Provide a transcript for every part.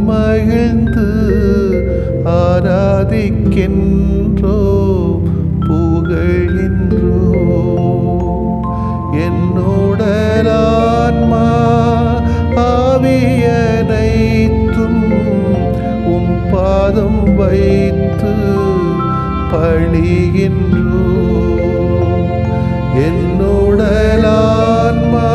மகிழ்ந்து ஆராதிக்கின்றோ புகழ்கின்றோ என்னுடலான்மா ஆவியனைத்தும் உம் பாதம் வைத்து பணிகின்றோ என்னுடலான்மா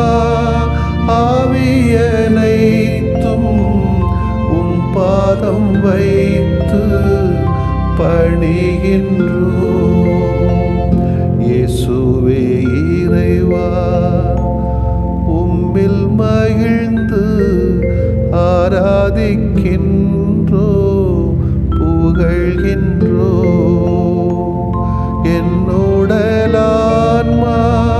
ஆவியனைத்தும் உம் பாதம் வைத்து பணிகின்றோ இயேசுவே இறைவா உம்மில் மகிழ்ந்து ஆராதிக்கின்றோ புகழ்கின்றோ என்னுடலான்மா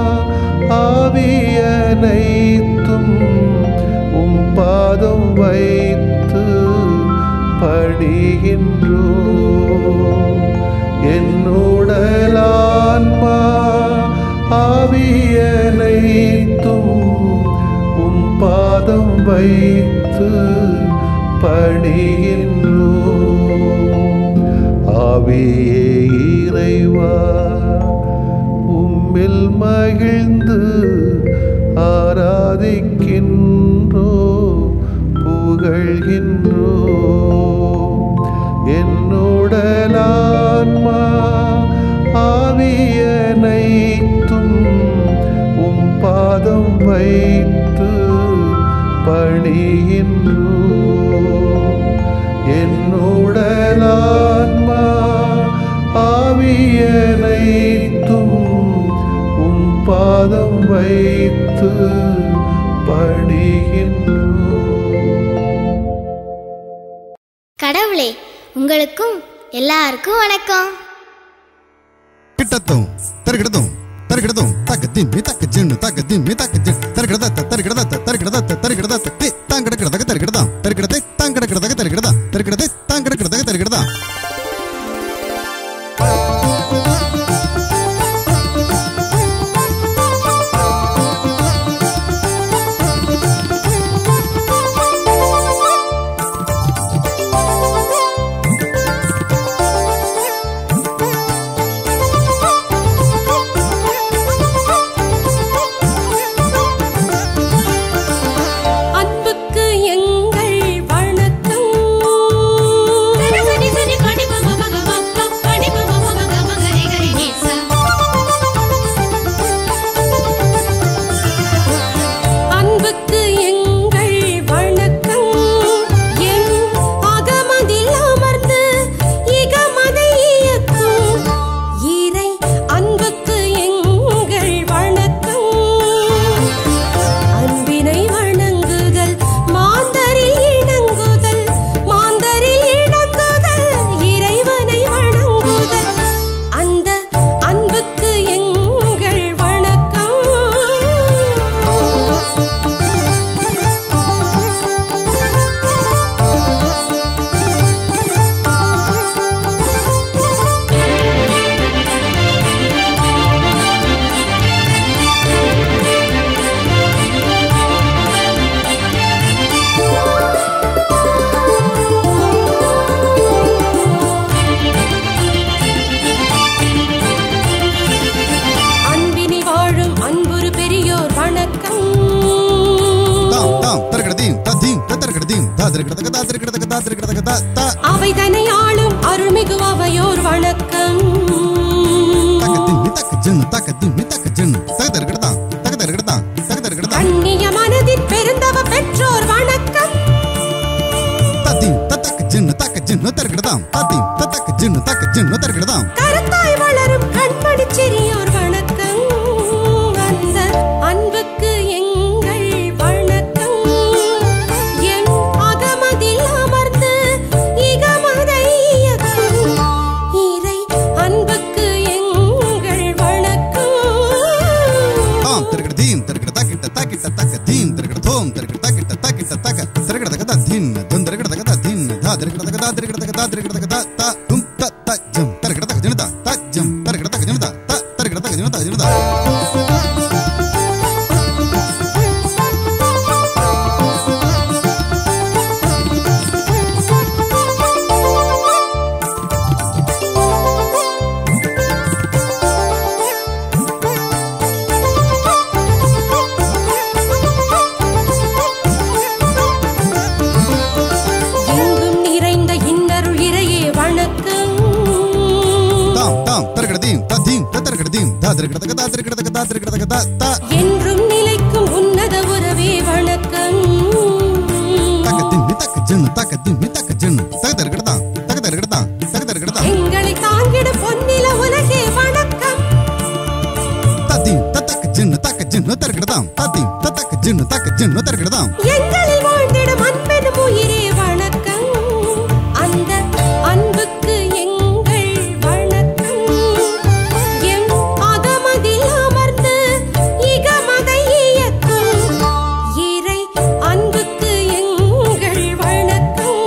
ஆவியனைத்தும் உம் பாதம் வைத்து பணிகின்றோ என்னுடலான்மா ஆவியனைத்தும் உம் பாதம் வைத்து பணிகின்றோ ஆவியே இறைவா உம்மில் மகிழ்ந்து ஆராதிக்கின்றோ புகழ்கின்றோ என்னுடலான்மா ஆவியனைத்தும் உம் பாதம் வைத்து பணிகின்றோ என்னுடலான்மா ஆவியனைத்தும் உம் பாதம் வைத்து பணிகின்றோ கடவுளே உங்களுக்கும் எல்லாருக்கும் வணக்கம் கிட்டத்தும் தருகிடதும் தருகிடதும் தக்க திம்மி தக்க ஜின்னு தக்க திம்மி தக்க ஜின் தருகிடத தருகிடத தருகிடத தருகிடத தி தாங்கடக்கிறதக தருகிடதா தருகிடதை தாங்கடக்கிறதக தருகிடதா தருகிடதை தாங்கடக்கிறதக தருகிடதா அன்புக்கு எங்கள் வணக்கம் அன்புக்கு எங்கள் வணக்கம் என் அகமதில் அமர்ந்து இகமதை இயக்கும் இறை அன்புக்கு எங்கள் வணக்கம் அன்பினை வணங்குதல் மாந்தரில் இணங்குதல் மாந்தரில் இணங்குதல் இறைவனை வணங்குதல் அந்த அன்புக்கு எங்கள் வணக்கம் அன்பினி வாழும் அன்புரு பெரியோர் வணக்கம் தாம் தாம் தருகிடதீம் ததீம் தருகிடதீம் தாதருகிடதக தாதருகிடதக தாதருகிடதக தா தா அவை தன்னை ஆளும் அருள்மிகு அவையோர் வணக்கம் தக்க திம்மி தக்க ஜின்னு தக்க திம்மி தக்க ஜின்னு தக தருகிடதா தக தருகிடதா தக தருகிடதா கண்ணிய மனதில் பெருந்தவ பெற்றோர் வணக்கம் ததீம் தத்தக்க ஜின்னு தக்க ஜின்னு தருகிடதாம் ததீம் தத்தக்க ஜின்னு தக்க ஜின்னு தருகிடதாம் கருத்தாய் வளரும் கண்மணி சிறியோர் வணக்கம் அந்த அன்புக்கு எங்கள் வணக்கம் என் அகமதில் அமர்ந்து இகமதை இயக்கும் இறை அன்புக்கு எங்கள் வணக்கம் தாம் தருகிடதீம் தருகிடதா கிட்ட தாக்கிட்ட தக்க தீம் தருகிடதோம் தருகிடதா கிட்ட தாக்கிட்ட தக்க தருகிடதக தா தின் தும் தருகிடதக தா தின் தா தருகிடதக தா தருகிடதக தா தருகிடதக தா தா தும் த த ஜம் தருகிடதக ஜனதா த ஜம் தருகிடதக ஜனதா த தருகிடதக ஜனதா ஜனதா திருக்கிடத்தக்க தா திருக்கிடத்தக்க தா திருக்கிடத்தக்க தா தா என்றும் நிலைக்கும் உன்னத உறவே வணக்கம் தக்க திம்மி தக்க ஜின்னு தக்க திம்மி தக்க ஜின்னு தக திருக்கிடத்தா தக திருக்கிடத்தா தக திருக்கிடத்தா எங்களை தாங்கிடும் பொன்னில உலகே வணக்கம் தத்தீம் தத்தக்க ஜின்னு தக்க ஜின்னு திருக்கிடத்தாம் தத்தீம் தத்தக்க ஜின்னு தக்க ஜின்னு திருக்கிடத்தாம் எங்களில் வாழ்ந்திடும் அன்பெனும் உயிரே வணக்கம் அந்த அன்புக்கு எங்கள் வணக்கம் எம் அகமதில் அமர்ந்து இகமதை இயக்கும் இறை அன்புக்கு எங்கள் வணக்கம்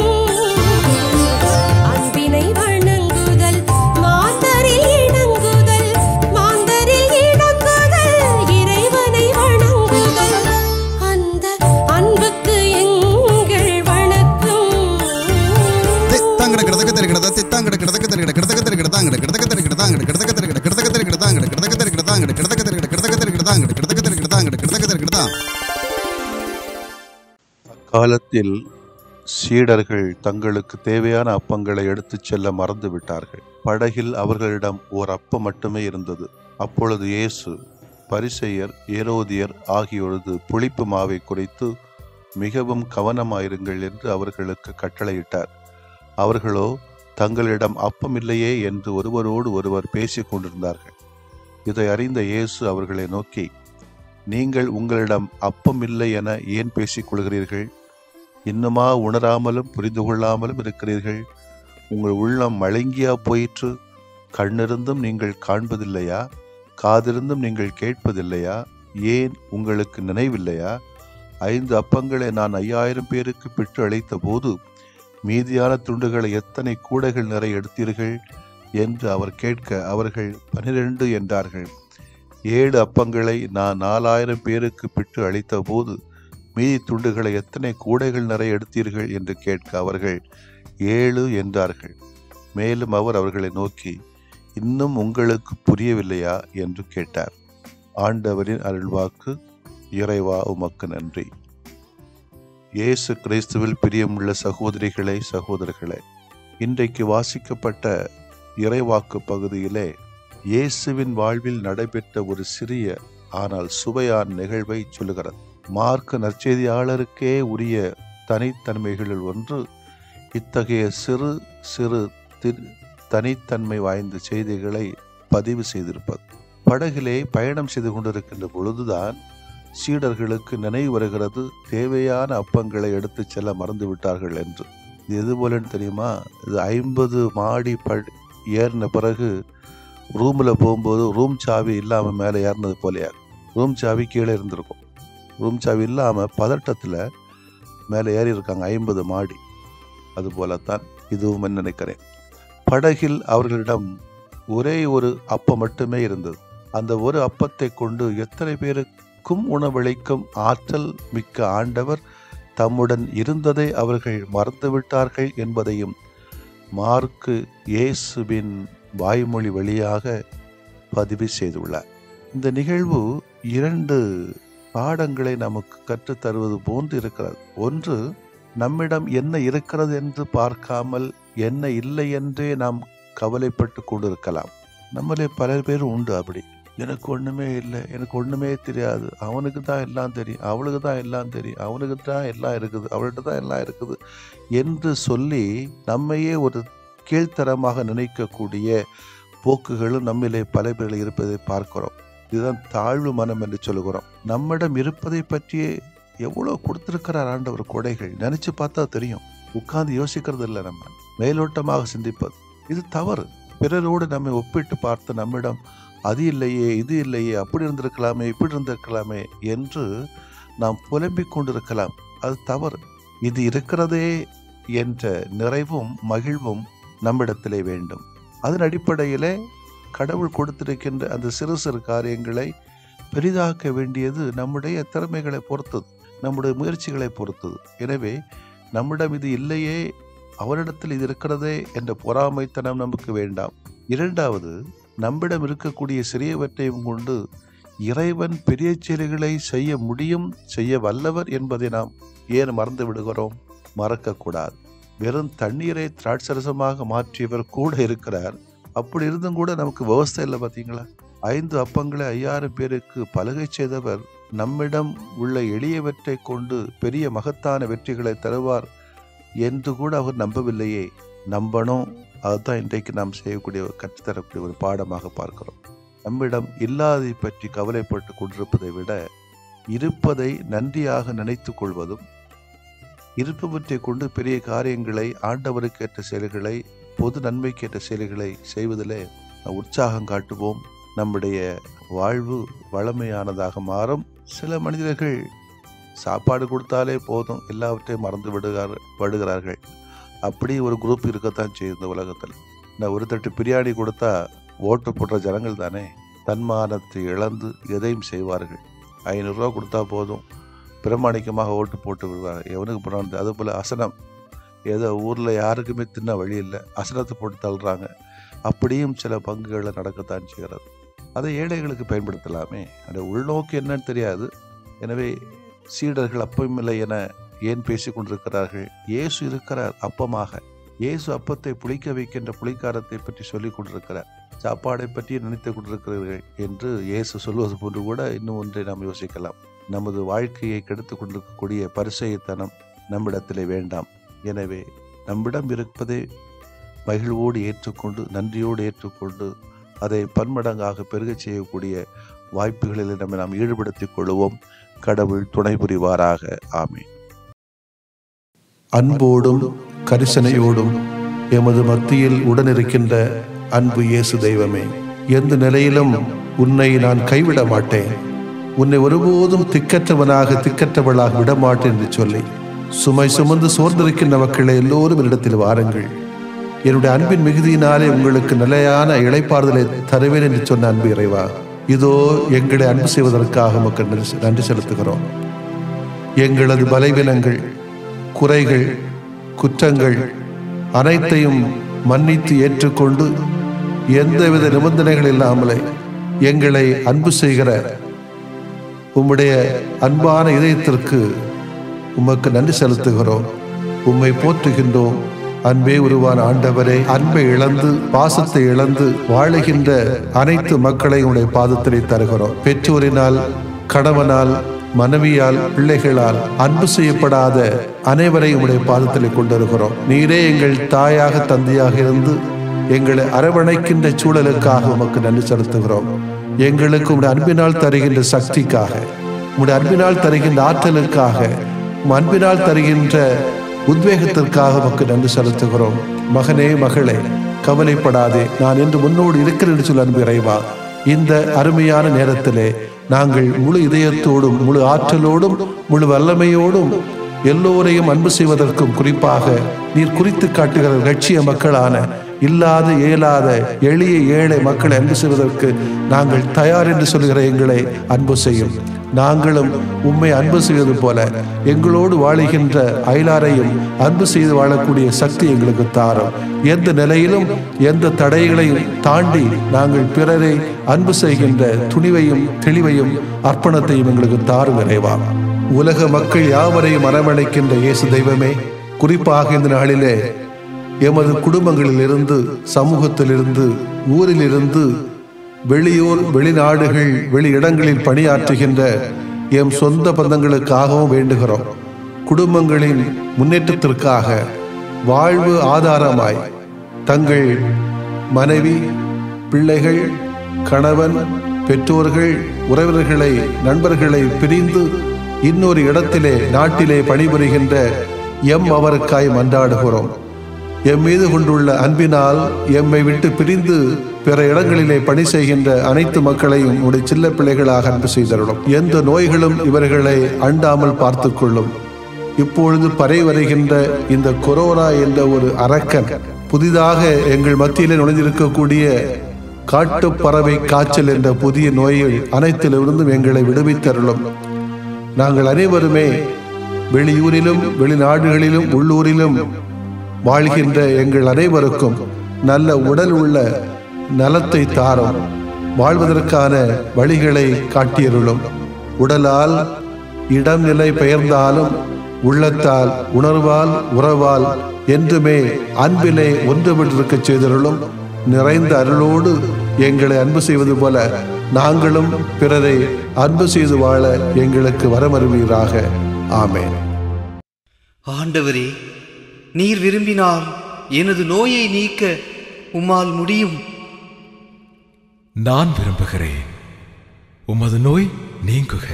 அன்பினை வணங்குதல் மாந்தரில் இணங்குதல் மாந்தரில் இணங்குதல் இறைவனை வணங்குதல் அந்த அன்புக்கு எங்கள் வணக்கம் தித்தாங்கட கிடதக்க திருக்கிடதா தித்தாங்கட கிடதக்க திருக்கிட கிடதக்க திருக்கிடதாங்கட கிடதக்க திருக்கிடதாங்கட கிடதக்க திருக்கிட கிடதக்க திருக்கிடதாங்கட கிடதக்க திருக்கிடதாங்கட கிடதக்க திருக்கிட கிடதக்க திருக்கிடதாங்கட கிடதக்க திருக்கிடதாங்கட கிடதக்க திருக்கிடதா அக்காலத்தில் சீடர்கள் தங்களுக்கு தேவையான அப்பங்களை எடுத்துச் செல்ல மறந்து விட்டார்கள் படகில் அவர்களிடம் ஓர் அப்பம் மட்டுமே இருந்தது அப்பொழுது இயேசு பரிசெயர் ஏரோதியர் ஆகியோரது புளிப்பு மாவை குறித்து மிகவும் கவனமாயிருங்கள் என்று அவர்களுக்கு கட்டளையிட்டார் அவர்களோ தங்களிடம் அப்பம் இல்லையே என்று ஒருவரோடு ஒருவர் பேசிக் கொண்டிருந்தார்கள் இதை அறிந்த இயேசு அவர்களை நோக்கி நீங்கள் உங்களிடம் அப்பம் இல்லை என ஏன் பேசிக் கொள்கிறீர்கள் இன்னுமா உணராமலும் புரிந்து கொள்ளாமலும் இருக்கிறீர்கள் உங்கள் உள்ளம் மழுங்கியா போயிற்று கண்ணிருந்தும் நீங்கள் காண்பதில்லையா காதிருந்தும் நீங்கள் கேட்பதில்லையா ஏன் உங்களுக்கு நினைவில்லையா ஐந்து அப்பங்களை நான் ஐயாயிரம் பேருக்கு பெற்று அழைத்த போது மீதியான துண்டுகளை எத்தனை கூடைகள் நிறைய எடுத்தீர்கள் என்று அவர் கேட்க அவர்கள் பனிரெண்டு என்றார்கள் ஏழு அப்பங்களை நான் நாலாயிரம் பேருக்கு பிட்டு அளித்த போது மீதி துண்டுகளை எத்தனை கூடைகள் நிறைய எடுத்தீர்கள் என்று கேட்க அவர்கள் ஏழு என்றார்கள் மேலும் அவர் அவர்களை நோக்கி இன்னும் உங்களுக்கு புரியவில்லையா என்று கேட்டார் ஆண்டவரின் அருள்வாக்கு இறைவா உமக்கு நன்றி இயேசு கிறிஸ்துவில் பிரியமுள்ள சகோதரிகளே சகோதரர்களே இன்றைக்கு வாசிக்கப்பட்ட இறைவாக்கு பகுதியிலே இயேசுவின் வாழ்வில் நடைபெற்ற ஒரு சிறிய ஆனால் சுவையான நிகழ்வை சொல்லுகிறது மார்க் நற்செய்தியாளருக்கே உரிய தனித்தன்மைகளில் ஒன்று இத்தகைய சிறு சிறு தி- தனித்தன்மை வாய்ந்த செய்திகளை பதிவு செய்திருப்பது படகிலே பயணம் செய்து கொண்டிருக்கின்ற பொழுதுதான் சீடர்களுக்கு நினைவு வருகிறது தேவையான அப்பங்களை எடுத்துச் செல்ல மறந்து விட்டார்கள் என்று இது எது போலன்னு தெரியுமா இது ஐம்பது மாடி ப ஏறின பிறகு ரூமில் போகும்போது ரூம் சாவி இல்லாமல் மேலே ஏறினது போலையா ரூம் சாவி கீழே இருந்திருக்கும் ரூம் சாவி இல்லாமல் பதட்டத்தில் மேலே ஏறி இருக்காங்க ஐம்பது மாடி அது போலத்தான் இதுவும் நினைக்கிறேன் படகில் அவர்களிடம் ஒரே ஒரு அப்பம் மட்டுமே இருந்தது அந்த ஒரு அப்பத்தை கொண்டு எத்தனை பேருக்கும் உணவளிக்கும் ஆற்றல் மிக்க ஆண்டவர் தம்முடன் இருந்ததை அவர்கள் மறந்துவிட்டார்கள் என்பதையும் மார்க்கு இயேசுவின் வாய்மொழி வழியாக பதிவு செய்துள்ளார் இந்த நிகழ்வு இரண்டு பாடங்களை நமக்கு கற்றுத் தருவது போன்று இருக்கிறது ஒன்று நம்மிடம் என்ன இருக்கிறது என்று பார்க்காமல் என்ன இல்லை என்றே நாம் கவலைப்பட்டு கொண்டிருக்கலாம் நம்மளே பல பேர் உண்டு அப்படி எனக்கு ஒண்ணுமே இல்லை எனக்கு ஒண்ணுமே தெரியாது அவனுக்கு தான் எல்லாம் தெரியும் அவளுக்கு தான் எல்லாம் தெரியும் அவனுக்கு தான் எல்லாம் இருக்குது அவள்கிட்ட தான் எல்லாம் இருக்குது என்று சொல்லி நம்மையே ஒரு கீழ்த்தரமாக நினைக்கக்கூடிய போக்குகளும் நம்மிலே பல பேர் இருப்பதை பார்க்கிறோம் இதுதான் தாழ்வு மனம் என்று சொல்லுகிறோம் நம்மிடம் இருப்பதை பற்றியே எவ்வளவு கொடுத்திருக்கிறார் ஆண்டவர் கொடைகள் நினைச்சு பார்த்தா தெரியும் உட்கார்ந்து யோசிக்கிறது இல்லை நம்ம மேலோட்டமாக சிந்திப்பது இது தவறு பிறரோடு நம்மை ஒப்பிட்டு பார்த்து நம்மிடம் அது இல்லையே இது இல்லையே அப்படி இருந்திருக்கலாமே இப்படி இருந்திருக்கலாமே என்று நாம் புலம்பிக் கொண்டிருக்கலாம் அது தவறு இது இருக்கிறதே என்ற நிறைவும் மகிழ்வும் நம்மிடத்திலே வேண்டும் அதன் அடிப்படையிலே கடவுள் கொடுத்திருக்கின்ற அந்த சிறு சிறு காரியங்களை பெரிதாக்க வேண்டியது நம்முடைய திறமைகளை பொறுத்தது நம்முடைய முயற்சிகளை பொறுத்தது எனவே நம்மிடம் இது இல்லையே அவரிடத்தில் இது இருக்கிறதே என்ற பொறாமைத்தனம் நமக்கு வேண்டாம் இரண்டாவது நம்மிடம் இருக்கக்கூடிய சிறியவற்றையும் கொண்டு இறைவன் பெரிய செயல்களை செய்ய முடியும் செய்ய வல்லவர் என்பதை நாம் ஏன் மறந்து விடுகிறோம் மறக்கக்கூடாது வெறும் தண்ணீரை திராட்சரசமாக மாற்றியவர் கூட இருக்கிறார் அப்படி இருந்தும் கூட நமக்கு விவசாயம் இல்லை பார்த்தீங்களா ஐந்து அப்பங்களை ஐயாயிரம் பேருக்கு பலகை செய்தவர் நம்மிடம் உள்ள எளியவற்றை கொண்டு பெரிய மகத்தான வெற்றிகளை தருவார் என்று கூட அவர் நம்பவில்லையே நம்பணும் அதுதான் இன்றைக்கு நாம் செய்யக்கூடிய கற்றுத்தரக்கூடிய ஒரு பாடமாக பார்க்கிறோம் நம்மிடம் இல்லாதை பற்றி கவலைப்பட்டு கொண்டிருப்பதை விட இருப்பதை நன்றியாக நினைத்துக் கொள்வதும் இருப்பவற்றை கொண்டு பெரிய காரியங்களை ஆண்டவருக்கு ஏற்ற செயல்களை பொது நன்மைக்கேற்ற செயல்களை செய்வதிலே உற்சாகம் காட்டுவோம் நம்முடைய வாழ்வு வளமையானதாக மாறும் சில மனிதர்கள் சாப்பாடு கொடுத்தாலே போதும் எல்லாவற்றையும் மறந்து விடுகிறார் விடுகிறார்கள் அப்படி ஒரு குரூப் இருக்கத்தான் செய்யும் இந்த உலகத்தில் நான் ஒரு தட்டு பிரியாணி கொடுத்தா ஓட்டு போடுற ஜனங்கள் தானே தன்மானத்தை இழந்து எதையும் செய்வார்கள் ஐநூறுரூவா கொடுத்தா போதும் பிரமாணிக்கமாக ஓட்டு போட்டு விடுவார் எவனுக்கு போனாலும் அதே போல் அசனம் ஏதோ ஊரில் யாருக்குமே தின்ன வழி இல்லை அசனத்தை போட்டு தள்ளுறாங்க அப்படியும் சில பங்குகளில் நடக்கத்தான் செய்கிறது அதை ஏழைகளுக்கு பயன்படுத்தலாமே அந்த உள்நோக்கு என்னன்னு தெரியாது எனவே சீடர்கள் அப்பமில்லை என ஏன் பேசிக் கொண்டிருக்கிறார்கள் இயேசு இருக்கிறார் அப்பமாக இயேசு அப்பத்தை புளிக்க வைக்கின்ற புளிக்காரத்தை பற்றி சொல்லிக் கொண்டிருக்கிறார் சாப்பாடை பற்றி நினைத்துக் கொண்டிருக்கிறீர்கள் என்று இயேசு சொல்வது போன்று கூட இன்னும் ஒன்றை நாம் யோசிக்கலாம் நமது வாழ்க்கையை கெடுத்துக் கொண்டிருக்கக்கூடிய பரிசெயத்தனம் நம்மிடத்திலே வேண்டாம் எனவே நம்மிடம் இருப்பதை மகிழ்வோடு ஏற்றுக்கொண்டு நன்றியோடு ஏற்றுக்கொண்டு அதை பன்மடங்காக பெருகச் செய்யக்கூடிய வாய்ப்புகளில் நம்மை நாம் ஈடுபடுத்திக் கொள்வோம் கடவுள் துணை புரிவாராக ஆமே அன்போடும் கரிசனையோடும் எமது மத்தியில் உடனிருக்கின்ற அன்பு இயேசு தெய்வமே எந்த நிலையிலும் உன்னை நான் கைவிட மாட்டேன் உன்னை ஒருபோதும் திக்கற்றவனாக திக்கற்றவளாக விடமாட்டேன் என்று சொல்லி சுமை சுமந்து சோர்ந்திருக்கின்ற மக்களை எல்லோரும் என்னிடத்தில் வாருங்கள் என்னுடைய அன்பின் மிகுதியினாலே உங்களுக்கு நிலையான இளைப்பாறுதலை தருவேன் என்று சொன்ன அன்பு இறைவா இதோ எங்களை அன்பு செய்வதற்காக உமக்கு நன்றி- நன்றி செலுத்துகிறோம் எங்களது பலவீனங்கள் குறைகள் குற்றங்கள் அனைத்தையும் மன்னித்து ஏற்றுக்கொண்டு எந்தவித நிபந்தனைகள் இல்லாமலே எங்களை அன்பு செய்கிற உம்முடைய அன்பான இதயத்திற்கு உமக்கு நன்றி செலுத்துகிறோம் உம்மை போற்றுகின்றோம் அன்பே உருவான ஆண்டவரே அன்பை இழந்து பாசத்தை இழந்து வாழுகின்ற அனைத்து மக்களை உடைய பாதத்திலே தருகிறோம் பெற்றோரினால் கணவனால் மனைவியால் பிள்ளைகளால் அன்பு செய்யப்படாத அனைவரையும் உடைய பாதத்திலே கொண்டிருக்கிறோம் நீரே எங்கள் தாயாக தந்தையாக இருந்து எங்களை அரவணைக்கின்ற சூழலுக்காக உமக்கு நன்றி செலுத்துகிறோம் எங்களுக்கு உடைய அன்பினால் தருகின்ற சக்திக்காக உடைய அன்பினால் தருகின்ற ஆற்றலுக்காக உம் அன்பினால் தருகின்ற உத்வேகத்திற்காக உமக்கு நன்றி செலுத்துகிறோம் மகனே மகளே கவலைப்படாதே நான் என்று முன்னோடு இருக்கிறேன் என்று சொல்ல அன்பு இறைவா இந்த அருமையான நேரத்திலே நாங்கள் முழு இதயத்தோடும் முழு ஆற்றலோடும் முழு வல்லமையோடும் எல்லோரையும் அன்பு செய்வதற்கும் குறிப்பாக நீர் குறித்து காட்டுகிற லட்சிய மக்களான இல்லாத இயலாத எளிய ஏழை மக்களை அன்பு செய்வதற்கு நாங்கள் தயார் என்று சொல்கிற எங்களை அன்பு செய்யும் நாங்களும் உம்மை அன்பு செய்வது போல எங்களோடு வாழுகின்ற அயலாரையும் அன்பு செய்து வாழக்கூடிய சக்தி எங்களுக்கு தாரும் எந்த நிலையிலும் எந்த தடைகளையும் தாண்டி நாங்கள் பிறரை அன்பு செய்கின்ற துணிவையும் தெளிவையும் அர்ப்பணத்தையும் எங்களுக்கு தாரும் இறைவா உலக மக்கள் யாவரையும் அரவணைக்கின்ற இயேசு தெய்வமே குறிப்பாக இந்த நாளிலே எமது குடும்பங்களிலிருந்து சமூகத்திலிருந்து ஊரிலிருந்து வெளியூர் வெளிநாடுகள் வெளி இடங்களில் பணியாற்றுகின்ற எம் சொந்த பந்தங்களுக்காகவும் வேண்டுகிறோம் குடும்பங்களின் முன்னேற்றத்திற்காக வாழ்வு ஆதாரமாய் தங்கள் மனைவி பிள்ளைகள் கணவன் பெற்றோர்கள் உறவினர்களை நண்பர்களை பிரிந்து இன்னொரு இடத்திலே நாட்டிலே பணிபுரிகின்ற எம் அவருக்காய் மன்றாடுகிறோம் எம் மீது கொண்டுள்ள அன்பினால் எம்மை விட்டு பிரிந்து பிற இடங்களிலே பணி செய்கின்ற அனைத்து மக்களையும் உடைய சில்ல பிள்ளைகளாக அன்பு செய்தருளும் எந்த நோய்களும் இவர்களை அண்டாமல் பார்த்துக் கொள்ளும் இப்பொழுது பரவி வருகின்ற இந்த கொரோனா என்ற ஒரு அரக்கன் புதிதாக எங்கள் மத்தியிலே நுழைந்திருக்கக்கூடிய காட்டுப் பறவை காய்ச்சல் என்ற புதிய நோய்கள் அனைத்திலிருந்தும் எங்களை விடுவித்தருளும் நாங்கள் அனைவருமே வெளியூரிலும் வெளிநாடுகளிலும் உள்ளூரிலும் வாழ்கின்ற எங்கள் அனைவருக்கும் நல்ல உடல் உள்ள நலத்தை தாரும் வாழ்வதற்கான வழிகளை காட்டியருளும் உடலால் இடம் நிலை பெயர்ந்தாலும் உள்ளத்தால் உணர்வால் உறவால் என்றுமே அன்பிலே ஒன்றுபட்டிருக்கச் செய்தருளும் நிறைந்த அருளோடு எங்களை அன்பு செய்வது போல நாங்களும் பிறரை அன்பு செய்து வாழ எங்களுக்கு வரமருவீராக ஆமென் ஆண்டவரே நீர் விரும்பினால் எனது நோயை நீக்க உம்மால் முடியும் நான் விரும்புகிறேன் உமது நோய் நீங்குக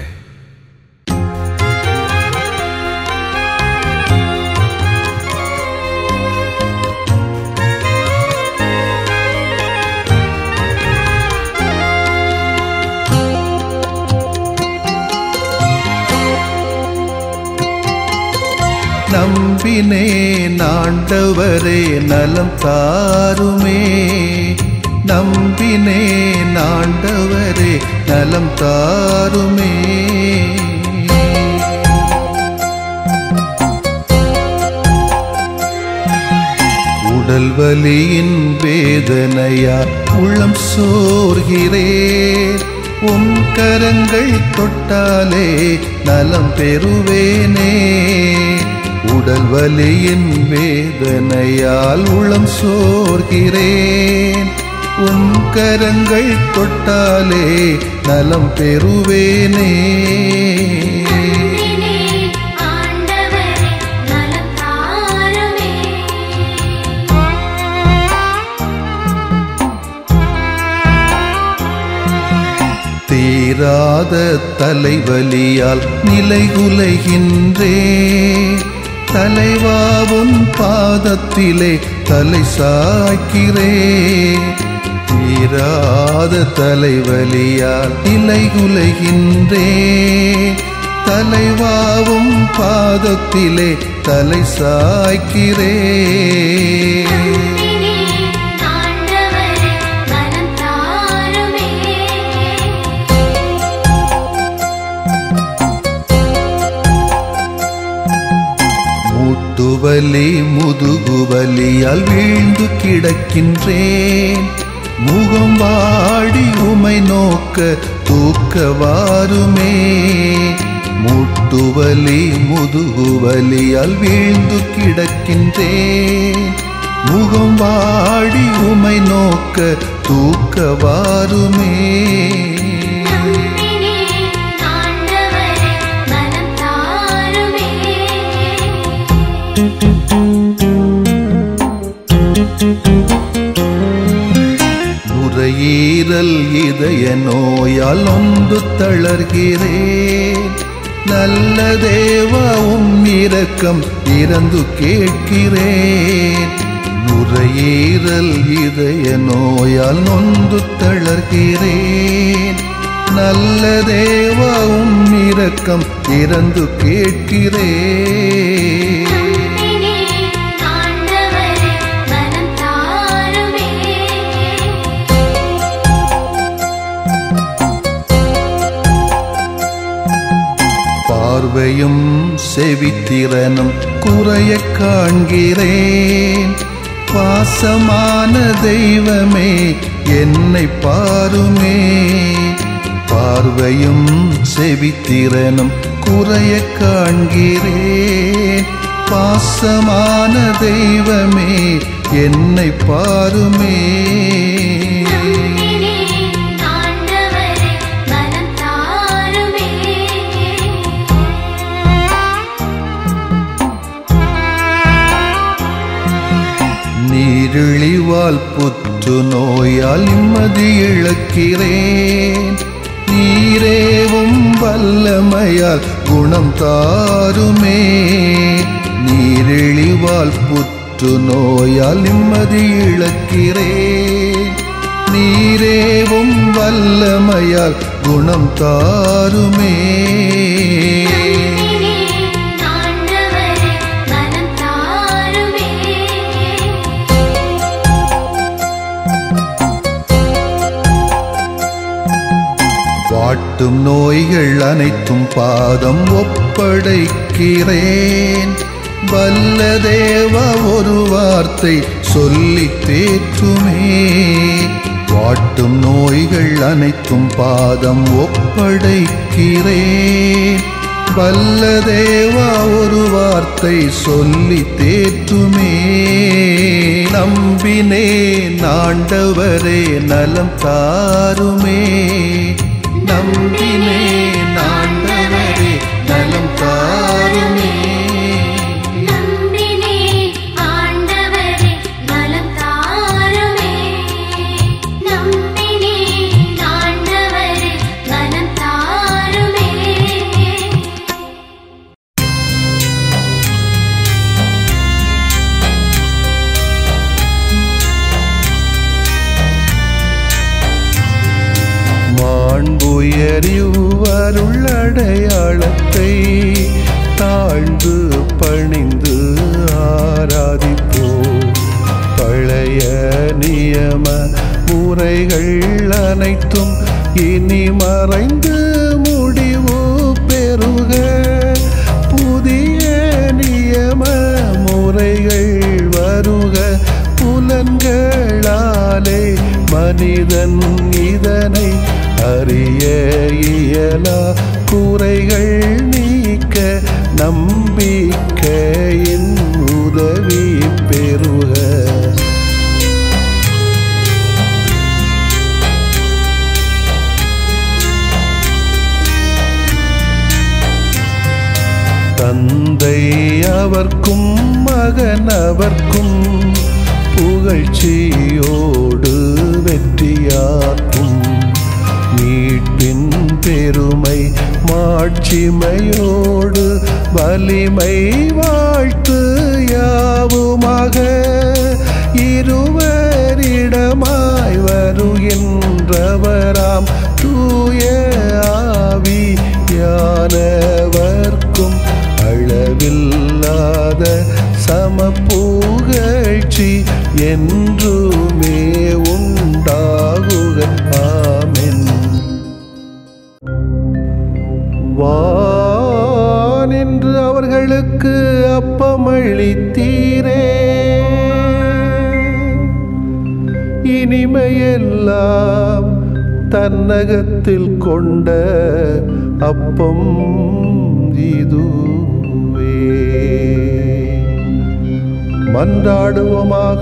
நம்பினேன் ஆண்டவரே நலம் தாருமே நம்பினேன் ஆண்டவரே நலம் தாருமே உடல் வலியின் வேதனையா உள்ளம் சோர்கிறேன் உன் கரங்கள் தொட்டாலே நலம் பெறுவேனே உடல் வலியின் வேதனையால் உள்ளம் சோர்கிறேன் உன் கரங்கள் தொட்டாலே நலம் பெறுவேனே ஆண்டவரே நலம் தாருமே தீராத தலைவலியால் நிலைகுலைகின்றேன் தலைவாவும் பாதத்திலே தலை சாய்க்கிறேன் தீராத தலைவலியால் நிலைகுலைகின்றேன் தலைவாவும் பாதத்திலே தலை சாய்க்கிறேன் ஆண்டவரே நலம் தாருமே மூட்டுவலி முதுகுவலியால் வீழ்ந்து கிடக்கின்றேன் முகம் வாடி உமை நோக்க தூக்க வாருமே மூட்டுவலி முதுகுவலியால் வீழ்ந்து கிடக்கின்றேன் முகம் வாடி உமை நோக்க தூக்க வாருமே ஆண்டவரே நலம் தாருமே நுரையீரல் இதய நோயால் ஒன்று தளர்கிறேன் நல்ல தேவா உம் இரக்கம் இறந்து கேட்கிறேன் நுரையீரல் இதய நோயால் நொந்து தளர்கிறேன் நல்ல தேவா உம் இரக்கம் இறந்து கேட்கிறேன் ஆண்டவரே நலம் தாருமே பார்வையும் செவித்திறனும் குறைய காண்கிறேன் பாசமான தெய்வமே என்னை பாருமே பார்வையும் செவித்திறனும் குறைய காண்கிறேன் பாசமான தெய்வமே என்னை பாருமே ஆண்டவரே நலம் தாருமே நீரிழிவால் புற்று நோயால் நிம்மதி இழக்கிறேன் நீரேவும் வல்லமையால் குணம் தாருமே நீரிழிவால் புற்று நோயால் நிம்மதி இழக்கிறேன் நீரேவும் வல்லமையால் குணம் தாருமே ஆண்டவரே நலம் தாருமே வாட்டும் நோய்கள் அனைத்தும் பாதம் ஒப்படைக்கிறேன் வல்ல தேவா ஒரு வார்த்தை சொல்லி தேற்றுமே வாட்டும் நோய்கள் அனைத்தும் பாதம் ஒப்படைக்கிறேன் வல்ல தேவா ஒரு வார்த்தை சொல்லி தேற்றுமே நம்பினேன் ஆண்டவரே நலம் தாருமே நம்பினேன் ஆண்டவரே நலம் தாருமே நம்பினே ஆண்டவரே நலம் தாருமே நம்பினே ஆண்டவரே நலம் தாருமே மாண்புயரிவருள் அடையாளத்தை தாழ்ந்து பணிந்து ஆராதிப்போ பழைய நியம முறைகள் அனைத்தும் இனி மறைந்து முடிவு பெறுக புதிய நியம முறைகள் வருக புலன்களாலே மனிதன் இதனை அறிய இயலா குறைகள் நீக்க நம்பிக்கையின் உதவி பெறுக தந்தை அவர்க்கும் மகன் அவர்க்கும் புகழ்ச்சியோடு வெற்றியாக்கும் மீட்பின் பெருமை மாட்சிமையோடு வலிமை வாழ்த்து யாவுமாக இருவரிடமாய் வருகின்றவராம் தூய ஆவி யானவர்க்கும் அளவில்லாத சமப்புகழ்ச்சி என்றுமே உண்டாகுக ஆமென் வானின்று அவர்களுக்கு அப்பமளித்தீரே இனிமையெல்லாம் தன்னகத்தில் கொண்ட அப்பம் இதுவே மன்றாடுவோமாக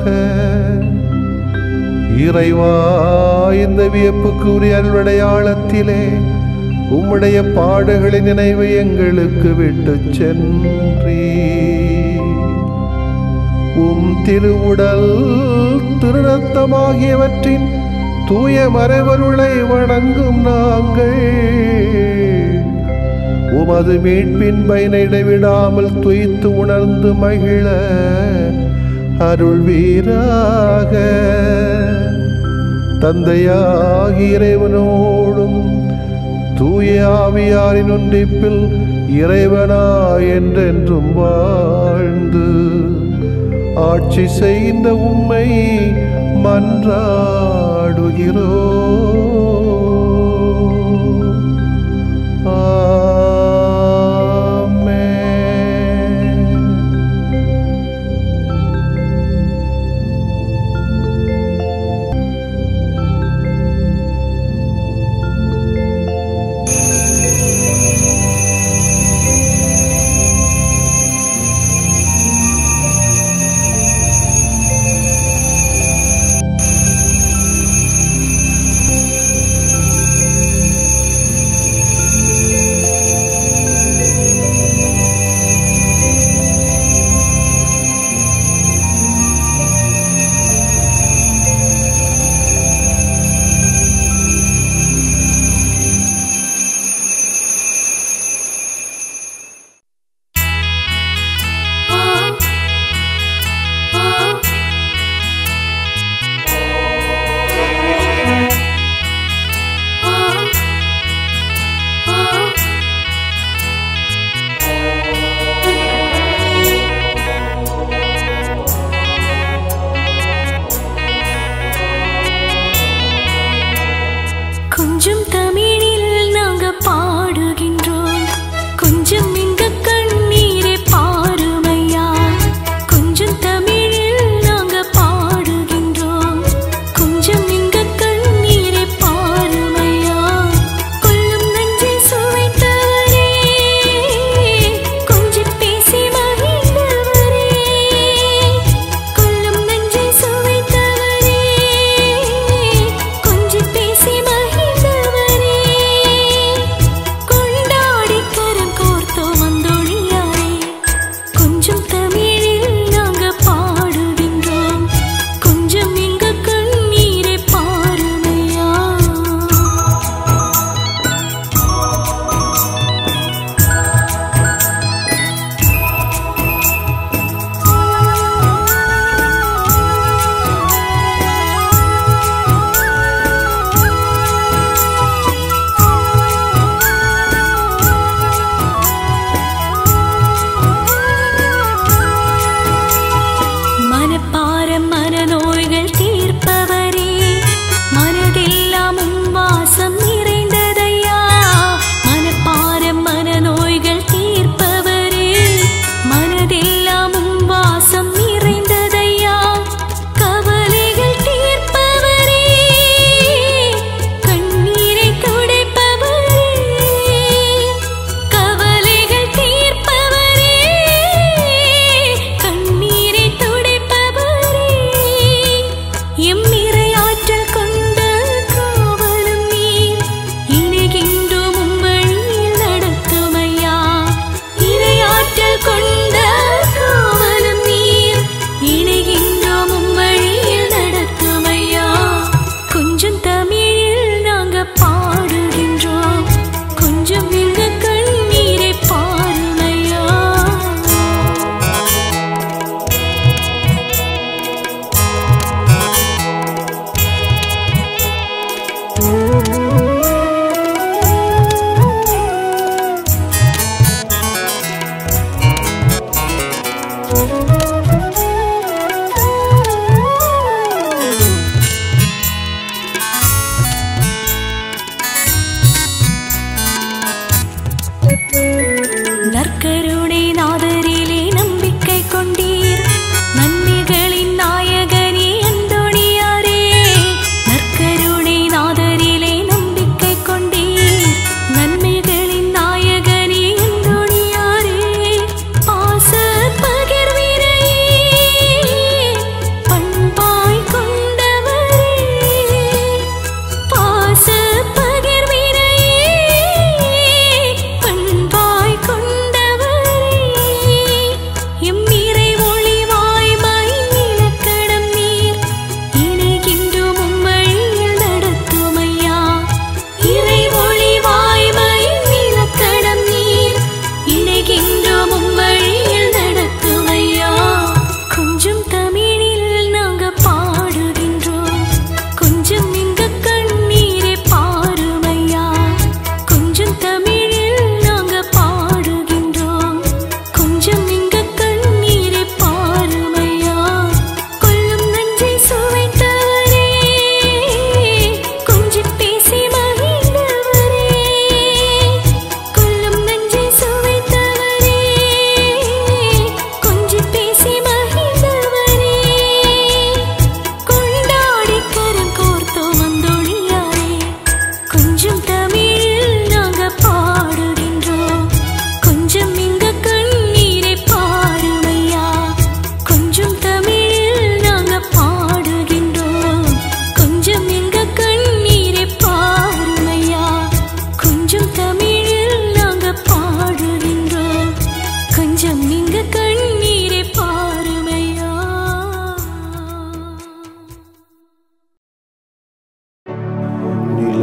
இறைவா இந்த வியப்புக்குரிய அல்வடையாளத்திலே உம்முடைய பாடுகளின் நினைவை எங்களுக்கு விட்டுச் சென்றீ உம் திருவுடல் திருநத்தமாகியவற்றின் தூய மறைவருளை வணங்கும் நாங்கள் உமது மீட்பின் பயனை இடைவிடாமல் துய்த்து உணர்ந்து மகிழ அருள்வீராக தந்தையாகி இறைவனோடும் தூய ஆவியாரின் ஒன்றிப்பில் இறைவனா என்றென்றும் வாழ்ந்து ஆட்சி செய்கின்ற உம்மை மன்றாடுகிறோ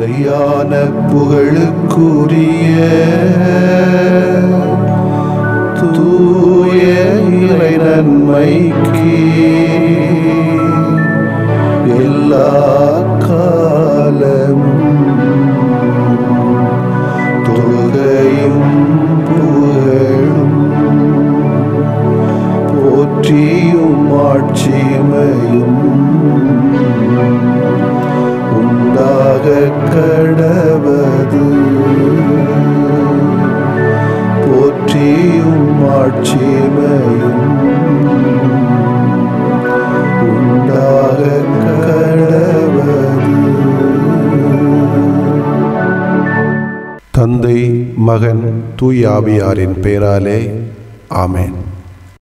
நிலையான புகழுக்குரிய தூய இறை நன்மைக்கு எல்லா காலமும் தொழுகையும் புகழும் போற்றியும் ஆட்சிமையும் உண்டாக கடவது போற்றியும் ஆட்சிமையும் உண்டாக கடவது தந்தை மகன் தூய் ஆவியாரின் பெயராலே ஆமென்